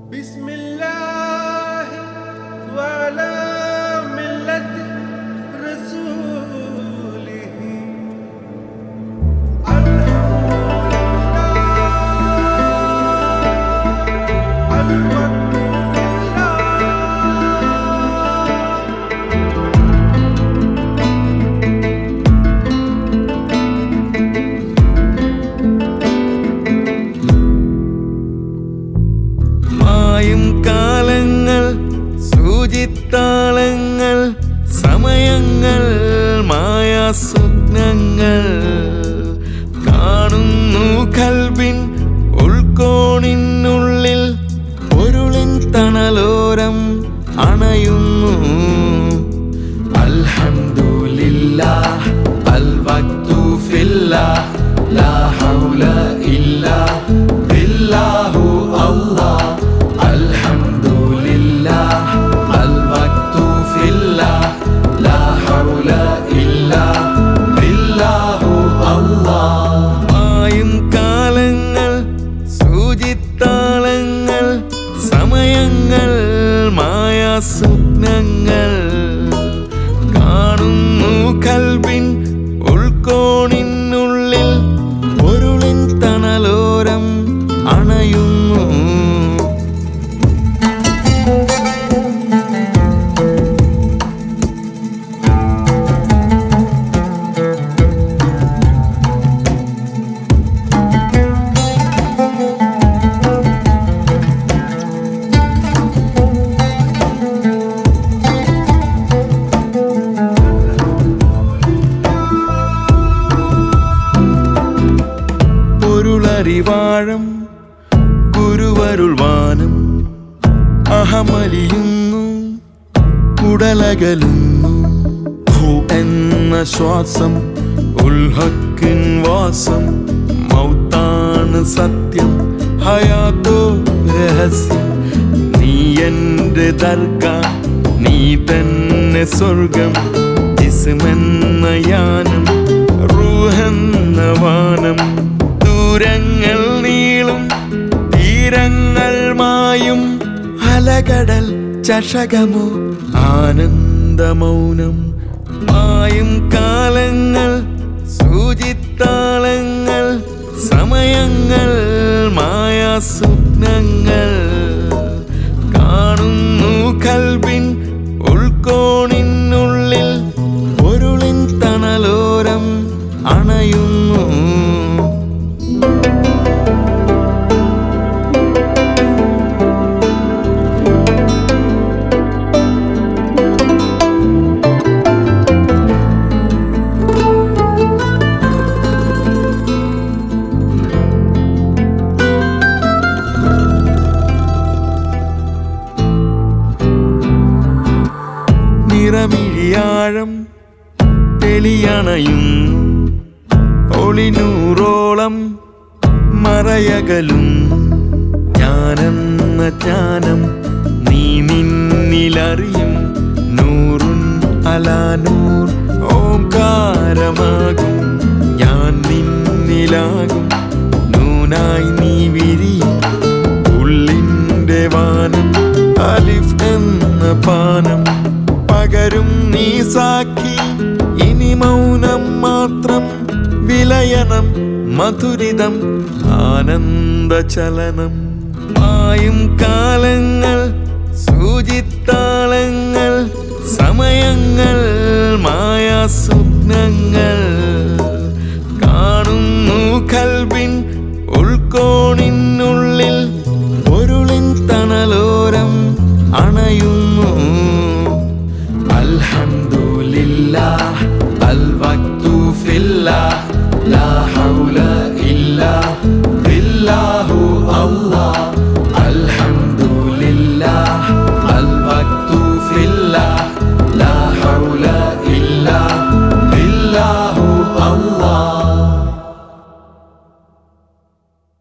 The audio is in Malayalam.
بسم الله وعلى ملة رسوله الحمد لله الوقت في الله മായും കാലങ്ങൾ സൂചിത്താളങ്ങൾ സമയങ്ങൾ മായാ സ്വപ്നങ്ങൾ കാണുന്നു കൽബിൻ ഉൾക്കോണിനുള്ളിൽ പൊരുളിൻ തണലോരം അണയുന്നു അൽഹംദുലില്ലാ അൽ വക്തു ഫില്ലാ ലാ ഹൗല ഇല്ലാ ബില്ലാഹു അല്ലാ അൽഹംദുലില്ലാ അൽ വക്തു ഫില്ലാ ലാ ഹൗല ഇല്ലാ ബില്ലാഹു അല്ലാ മായും കാലങ്ങൾ സൂചിത്താളങ്ങൾ സമയങ്ങൾ മായാ സ്വപ്നങ്ങൾ കാണുന്നു കൽബിൻ ഉൾക്കോണിനുള്ളിൽ പൊരുളിൻ തണലോരം അണയുന്നു പൊരുളറിവാഴം ഗുരുവരുൾവാനം അഹമലിയുന്നു ഉടലകലുന്നു ഹു എന്ന ശ്വാസം ഉൽഹക്കിൻ വാസം മൗത്താണ് സത്യം ഹയാത്തോ രഹസ്യം നീ എന്റെ ദർഗ നീ തന്നെ സ്വർഗം ജിസ്മെന്ന യാനം റൂഹെന്ന വാനം ദൂരങ്ങൾ നീളും തീരങ്ങൾ മായും അലകടൽ ചഷകമോ ആനന്ദമൗനം മായും കാലങ്ങൾ സൂചിത്താളങ്ങൾ സമയങ്ങൾ മായാ സ്വപ്നങ്ങൾ കാണുന്നു കൽബിൻ ഉൾക്കോണിനുള്ളിൽ പൊരുളിൻ തണലോരം അണയുന്നു നിറമിഴിയാഴം തെളിയണയുന്നു ഒളിനൂറോളം മറയകലുന്നു ഞാനെന്ന ജ്ഞാനം നീ നിന്നിലറിയും നൂറുൻ അലാനൂർ ഓംകാരമാകും ഞാൻ നിന്നിലാകും നൂനായി നീ വിരിയും ഉള്ളിൻ്റെ വാനം അലിഫ് എന്ന പാനം പകരും നീ സാക്ഷി ഇനി മൗനം മാത്രം വിലയനം മധുരിതം ആനന്ദചലനം മായും കാലങ്ങൾ സൂചിത്താളങ്ങൾ സമയങ്ങൾ മായാ സ്വപ്നങ്ങൾ കാണുന്നു കൽബിൻ ഉൾക്കോണിനുള്ളിൽ പൊരുളിൻ തണലോരം അണയുന്നു അൽഹംദുലില്ലാ അൽ വക്തു ഫില്ലാ ലാ ഹൗല ഇല്ലാ ബില്ലാഹു അല്ലാ അൽഹംദുലില്ലാ